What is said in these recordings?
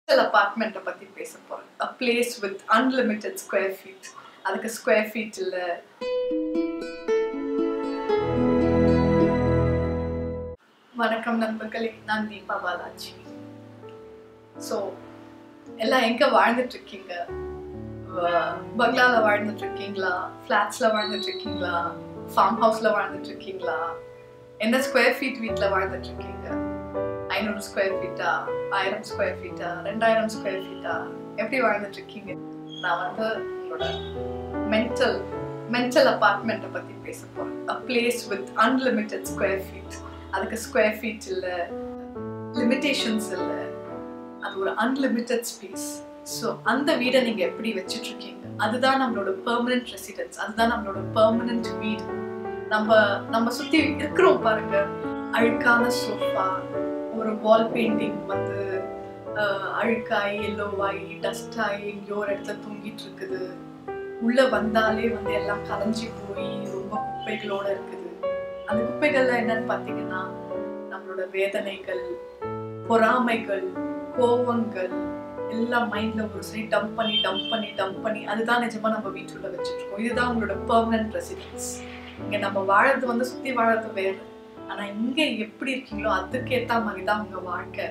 hotel அப்பார்ட்மெண்ட்டை பற்றி பேச போகிறேன் a place with unlimited square feet அதுக்கு ஸ்கொயர் ஃபீட் இல்லை வணக்கம் நண்பர்களே நான் தீபா பாலாஜி ஸோ எல்லாம் எங்கே வாழ்ந்துட்டு இருக்கீங்க பங்களாவில் வாழ்ந்துட்டு இருக்கீங்களா ஃப்ளாட்ஸில் வாழ்ந்துட்டு இருக்கீங்களா ஃபார்ம் ஹவுஸில் வாழ்ந்துட்டு இருக்கீங்களா எந்த ஸ்கொயர் ஃபீட் வீட்டில் வாழ்ந்துட்டு இருக்கீங்க ஐநூறு ஸ்கொயர் ஃபீட்டா ஆயிரம் ஸ்கொயர் ஃபீட்டா ரெண்டாயிரம் ஸ்கொயர் ஃபீட்டா எப்படி வாழ்ந்துட்டு இருக்கீங்க நான் வந்து உங்களோட மென்டல் மென்டல் அப்பார்ட்மெண்ட்டை பற்றி பேச போகிறேன் a place with unlimited square feet அதுக்கு ஸ்கொயர் ஃபீட் இல்லை லிமிட்டேஷன்ஸ் இல்லை அது ஒரு அன்லிமிட்டெட் ஸ்பேஸ் ஸோ அந்த வீடை நீங்கள் எப்படி வச்சுட்டு இருக்கீங்க அதுதான் நம்மளோட பெர்மனன்ட் ரெசிடென்ஸ் அதுதான் நம்மளோட பெர்மனன்ட் வீடு நம்ம நம்ம சுற்றி இருக்கிறோம் பாருங்க அழுக்கான சோஃபா ஒரு வால் பெயிண்டிங் வந்து அழுக்காயி எல்லோவாயி டஸ்ட் ஆகி எங்கேயோ ஒரு இடத்துல தூங்கிட்டு இருக்குது உள்ள வந்தாலே வந்து எல்லாம் கலைஞ்சி போய் ரொம்ப குப்பைகளோட இருக்குது அந்த குப்பைகள்ல என்னன்னு பார்த்தீங்கன்னா நம்மளோட வேதனைகள் பொறாமைகள் கோவங்கள் எல்லாம் மைண்ட்ல ஒரு சரி டம்ப் பண்ணி டம்ப் பண்ணி டம்ப் பண்ணி அதுதான் நிஜமா நம்ம வீட்டுல வச்சுட்டு இருக்கோம் இதுதான் உங்களோட பெர்மனன்ட் ரெசிடென்ஸ் இங்க நம்ம வாழறது வந்து சுத்தி வாழறது வேறு ஆனா இங்க எப்படி இருக்கீங்களோ அதுக்கேத்த மாதிரி தான் உங்க வாழ்க்கை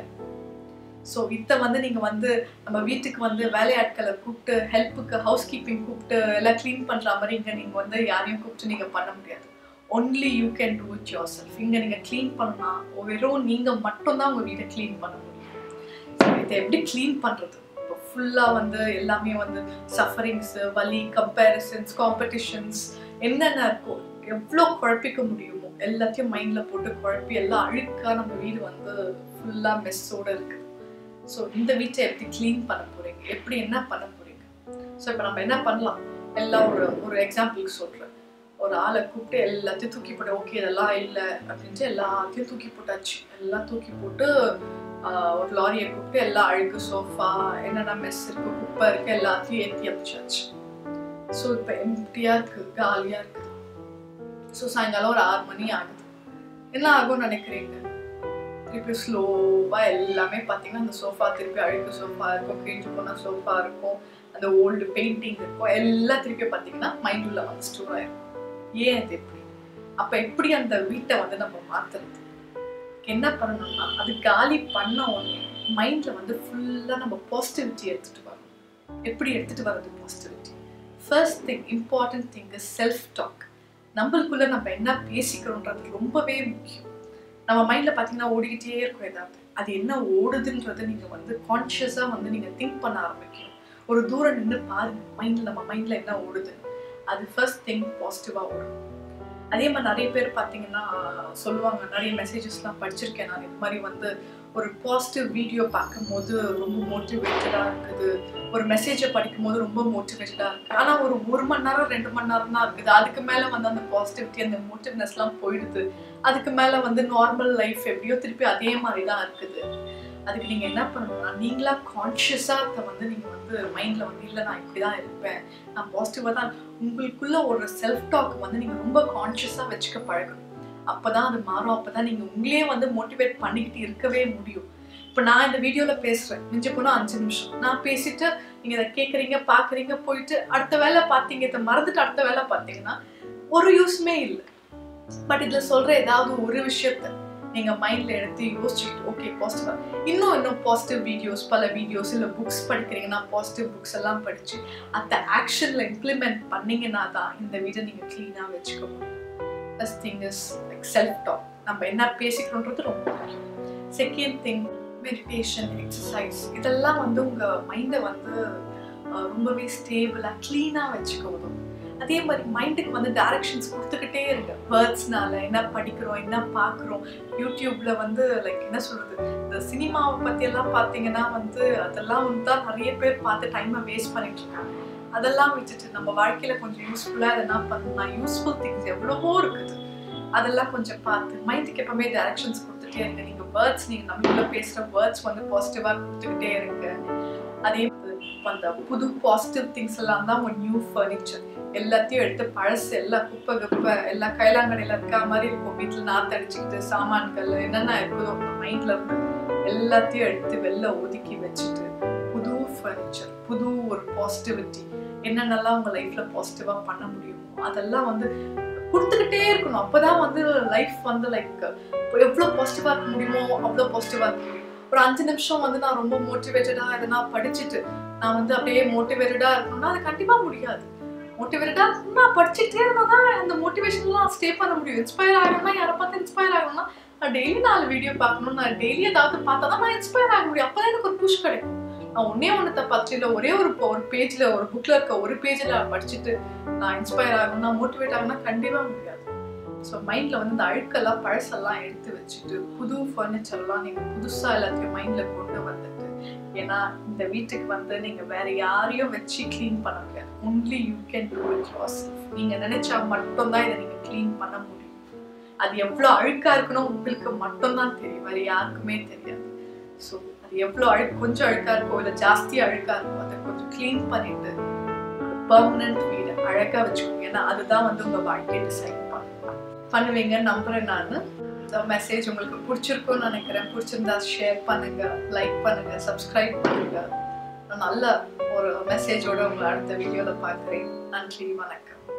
ஸோ இதை வந்து நீங்கள் வந்து நம்ம வீட்டுக்கு வந்து வேலையாட்களை கூப்பிட்டு ஹெல்ப்புக்கு ஹவுஸ் கீப்பிங் கூப்பிட்டு எல்லாம் க்ளீன் பண்ணுற மாதிரி இங்கே நீங்கள் வந்து யாரையும் கூப்பிட்டு நீங்கள் பண்ண முடியாது only you can do it yourself இங்கே நீங்கள் க்ளீன் பண்ணால் வெறும் நீங்கள் மட்டும்தான் உங்கள் வீட்டை க்ளீன் பண்ண முடியும் ஸோ இதை எப்படி க்ளீன் பண்ணுறது இப்போ ஃபுல்லாக வந்து எல்லாமே வந்து சஃபரிங்ஸு வலி கம்பேரிசன்ஸ் காம்படிஷன்ஸ் என்னென்ன இருக்கோ எவ்வளோ குழப்பிக்க முடியுமோ எல்லாத்தையும் மைண்டில் போட்டு குழப்பி எல்லாம் அழுக்காக நம்ம வீடு வந்து ஃபுல்லாக மெஸ்ஸோடு இருக்குது ஸோ இந்த வீட்டை எப்படி க்ளீன் பண்ண போறீங்க எப்படி என்ன பண்ண போறீங்க ஸோ இப்போ நம்ம என்ன பண்ணலாம் எல்லாம் ஒரு ஒரு எக்ஸாம்பிளுக்கு சொல்கிறேன் ஒரு ஆளை கூப்பிட்டு எல்லாத்தையும் தூக்கி போட்டு ஓகே இதெல்லாம் இல்லை அப்படின்ட்டு எல்லாத்தையும் தூக்கி போட்டாச்சு எல்லாம் தூக்கி போட்டு ஒரு லாரியை கூப்பிட்டு எல்லா அழுக்கு சோஃபா என்னென்ன மெஸ் இருக்கு குப்பை இருக்கு எல்லாத்தையும் ஏற்றி அமைச்சாச்சு ஸோ இப்போ எம்டியாக இருக்குது காலியாக இருக்குது ஸோ சாயங்காலம் ஒரு ஆறு மணி ஆகுது என்ன ஆகும்னு நினைக்கிறீங்க திருப்பி ஸ்லோவாக எல்லாமே பார்த்தீங்கன்னா அந்த சோஃபா திருப்பி அழுக்கு சோஃபா இருக்கும் கிழிஞ்சு போன சோஃபா இருக்கும் அந்த ஓல்டு பெயிண்டிங் இருக்கும் எல்லாம் திருப்பி பார்த்தீங்கன்னா மைண்ட் உள்ள வந்து ஸ்டோர் ஆயிருக்கும் ஏன் அது எப்படி அப்போ எப்படி அந்த வீட்டை வந்து நம்ம மாற்றுறது என்ன பண்ணணும்னா அது காலி பண்ண உடனே மைண்டில் வந்து ஃபுல்லாக நம்ம பாசிட்டிவிட்டி எடுத்துகிட்டு வரணும் எப்படி எடுத்துகிட்டு வர்றது positivity first thing important thing is self talk நம்மளுக்குள்ள நம்ம என்ன பேசிக்கிறோன்றது ரொம்பவே முக்கியம் நம்ம மைண்டில் பார்த்தீங்கன்னா ஓடிக்கிட்டே இருக்கும் ஏதாவது அது என்ன ஓடுதுன்றது நீங்கள் வந்து கான்ஷியஸாக வந்து நீங்கள் திங்க் பண்ண ஆரம்பிக்கணும் ஒரு தூரம் நின்று பாருங்க மைண்டில் நம்ம மைண்டில் என்ன ஓடுது அது ஃபர்ஸ்ட் திங் பாசிட்டிவாக ஓடும் அதே மாதிரி நிறைய பேர் பார்த்தீங்கன்னா சொல்லுவாங்க நிறைய மெசேஜஸ்லாம் படிச்சிருக்கேன் நான் இது மாதிரி வந்து ஒரு பாசிட்டிவ் வீடியோ பார்க்கும்போது ரொம்ப மோட்டிவேட்டடாக இருக்குது ஒரு மெசேஜை படிக்கும்போது ரொம்ப மோட்டிவேட்டடாக இருக்குது ஆனால் ஒரு ஒரு மணி நேரம் ரெண்டு மணி நேரம் தான் இருக்குது அதுக்கு மேலே வந்து அந்த பாசிட்டிவிட்டி அந்த மோட்டிவ்னஸ்லாம் போயிடுது அதுக்கு மேலே வந்து நார்மல் லைஃப் எப்படியோ திருப்பி அதே மாதிரி தான் இருக்குது அதுக்கு நீங்கள் என்ன பண்ணணும்னா நீங்களா கான்ஷியஸாக அதை வந்து நீங்கள் வந்து மைண்டில் வந்து இல்லை நான் இப்படி தான் இருப்பேன் நான் பாசிட்டிவாக தான் உங்களுக்குள்ள ஒரு செல்ஃப் டாக் வந்து நீங்கள் ரொம்ப கான்ஷியஸாக வச்சுக்க பழகணும் அப்போ தான் அது மாறும் அப்போ தான் நீங்கள் உங்களே வந்து மோட்டிவேட் பண்ணிக்கிட்டு இருக்கவே முடியும் இப்போ நான் இந்த வீடியோவில் பேசுகிறேன் மிஞ்சி போனால் அஞ்சு நிமிஷம் நான் பேசிட்டு நீங்கள் இதை கேட்குறீங்க பார்க்குறீங்க போயிட்டு அடுத்த வேலை பார்த்தீங்க இதை மறந்துட்டு அடுத்த வேலை பார்த்தீங்கன்னா ஒரு யூஸ்மே இல்லை பட் இதில் சொல்கிற ஏதாவது ஒரு விஷயத்த நீங்கள் மைண்டில் எடுத்து யோசிச்சுக்கிட்டு ஓகே பாசிட்டிவாக இன்னும் இன்னும் பாசிட்டிவ் வீடியோஸ் பல வீடியோஸ் இல்லை புக்ஸ் படிக்கிறீங்கன்னா பாசிட்டிவ் புக்ஸ் எல்லாம் படித்து அந்த ஆக்ஷனில் இம்ப்ளிமெண்ட் பண்ணிங்கன்னா தான் இந்த வீடை நீங்கள் க்ளீனாக வச்சுக்க முடியும் first thing is like self talk நம்ம என்ன பேசிக்கிறோன்றது ரொம்ப முக்கியம் செகண்ட் திங் மெடிடேஷன் எக்ஸசைஸ் இதெல்லாம் வந்து உங்கள் மைண்டை வந்து ரொம்பவே ஸ்டேபிளாக க்ளீனாக வச்சுக்க உதவும் அதே மாதிரி மைண்டுக்கு வந்து டைரக்ஷன்ஸ் கொடுத்துக்கிட்டே இருங்க வேர்ட்ஸ்னால என்ன படிக்கிறோம் என்ன பார்க்குறோம் யூடியூப்ல வந்து லைக் என்ன சொல்றது இந்த சினிமாவை பத்தி எல்லாம் பார்த்தீங்கன்னா வந்து அதெல்லாம் வந்து தான் நிறைய பேர் பார்த்து டைமை வேஸ்ட் பண்ணிட்டு இருக்காங்க அதெல்லாம் விட்டுட்டு நம்ம வாழ்க்கையில கொஞ்சம் யூஸ்ஃபுல்லா எதனா பண்ணலாம் யூஸ்ஃபுல் திங்ஸ் எவ்வளவோ இருக்குது அதெல்லாம் கொஞ்சம் பார்த்து மைண்டுக்கு எப்பவுமே டைரக்ஷன்ஸ் கொடுத்துட்டே இருங்க நீங்க வேர்ட்ஸ் நீங்க நம்மளுக்குள்ள பேசுற வேர்ட்ஸ் வந்து பாசிட்டிவா கொடுத்துக்கிட்டே இருங்க அதே அந்த புது பாசிட்டிவ் திங்ஸ் எல்லாம் தான் ஒரு நியூ ஃபர்னிச்சர் எல்லாத்தையும் எடுத்து பழசு எல்லாம் குப்பை குப்பை எல்லா கைலாங்கடையில இருக்கா மாதிரி இருக்கும் வீட்டில் நாத்தடிச்சுக்கிட்டு சாமான்கள் என்னென்ன இருக்குதோ மைண்ட்ல இருந்து எல்லாத்தையும் எடுத்து வெளில ஒதுக்கி வச்சுட்டு பாசிட்டிவிட்டி என்னென்னலாம் உங்க லைஃப்ல பாசிட்டிவா பண்ண முடியுமோ அதெல்லாம் வந்து கொடுத்துக்கிட்டே இருக்கணும் அப்பதான் வந்து லைஃப் வந்து லைக் எவ்வளோ பாசிட்டிவா இருக்க முடியுமோ அவ்வளோ பாசிட்டிவா இருக்க முடியும் ஒரு அஞ்சு நிமிஷம் வந்து நான் ரொம்ப மோட்டிவேட்டடா எதனா படிச்சுட்டு நான் வந்து அப்படியே மோட்டிவேட்டடா இருக்கணும்னா அது கண்டிப்பா முடியாது மோட்டிவேட்டடா நான் படிச்சுட்டே இருந்தா தான் அந்த மோட்டிவேஷன்லாம் ஸ்டே பண்ண முடியும் இன்ஸ்பயர் ஆகணும்னா யாரை பார்த்து இன்ஸ்பயர் ஆகணும்னா நான் டெய்லி நாலு வீடியோ பார்க்கணும் நான் டெய்லி ஏதாவது பார்த்தா தான் நான் இன்ஸ்பயர் ஆக முடியும் அப்பதான் எனக்கு ஒரு புஷ் கிடைக்கும் நான் ஒன்னே ஒன்றத்தை பார்த்து இல்லை ஒரே ஒரு ஒரு பேஜ்ல ஒரு புக்ல இருக்க ஒரு பேஜ்ல படிச்சுட்டு நான் இன்ஸ்பயர் ஆகணும்னா மோட்டிவேட் ஆகணும்னா கண்டிப்பா முடியாது ஸோ மைண்ட்ல வந்து இந்த அழுக்கெல்லாம் பழசெல்லாம் எடுத்து வச்சுட்டு புது ஃபர்னிச்சர்லாம் நீங்க புதுசா எல்லாத்தையும் மைண்ட்ல கொண்டு வந்துட்டு ஏன்னா இந்த வீட்டுக்கு வந்து நீங்க வேற யாரையும் வச்சு க்ளீன் பண்ண முடியாது only you can do it your நீங்க நினைச்சா மட்டும்தான் இதை நீங்க க்ளீன் பண்ண முடியும் அது எவ்வளோ அழுக்கா இருக்கணும் உங்களுக்கு மட்டும்தான் தெரியும் வேற யாருக்குமே தெரியாது ஸோ அது எவ்வளோ அழுக்கு கொஞ்சம் அழுக்கா இருக்கோ இல்லை ஜாஸ்தி அழுக்கா இருக்கோ அதை கொஞ்சம் க்ளீன் பண்ணிட்டு பர்மனன்ட் வீடு அழகா வச்சுக்கோங்க ஏன்னா அதுதான் வந்து உங்க வாழ்க்கையை டிசைட் பண்ணும் பண்ணுவீங்கன்னு நம்புறேன் நான் இந்த மெசேஜ் உங்களுக்கு பிடிச்சிருக்கும்னு நினைக்கிறேன் பிடிச்சிருந்தா ஷேர் பண்ணுங்க லைக் பண்ணுங்க சப்ஸ்கிரைப் பண்ணுங்க நான் நல்ல ஒரு மெசேஜோட உங்களை அடுத்த வீடியோல பார்க்குறேன் நன்றி வணக்கம்